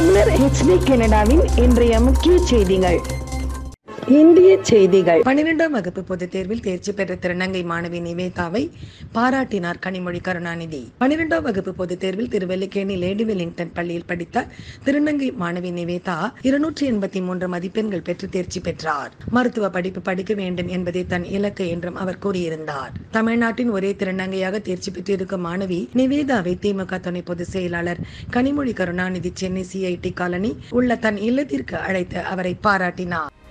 தமிழர் ஹெச்டி கனடாவின் இன்றைய முக்கிய செய்திகள் இந்திய செய்திகள் பன்னிரெண்டாம் வகுப்பு பொதுத் தேர்வில் தேர்ச்சி பெற்ற திருநங்கை மாணவி நிவேதாவை பாராட்டினார் கனிமொழி கருணாநிதி பன்னிரெண்டாம் வகுப்பு பொதுத் தேர்வில் திருவல்லிக்கேணி லேடி வெலிங்டன் பள்ளியில் படித்த திருநங்கை மாணவி நிவேதா இருநூற்றி எண்பத்தி மூன்று மதிப்பெண்கள் பெற்று தேர்ச்சி பெற்றார் மருத்துவ படிப்பு படிக்க வேண்டும் என்பதே தன் இலக்கு என்றும் அவர் கூறியிருந்தார் தமிழ்நாட்டின் ஒரே திருநங்கையாக தேர்ச்சி பெற்றிருக்கும் மாணவி நிவேதாவை திமுக துணை பொதுச் செயலாளர் கனிமொழி கருணாநிதி சென்னை சிஐடி காலனி உள்ள தன் இல்லத்திற்கு அழைத்து அவரை பாராட்டினார்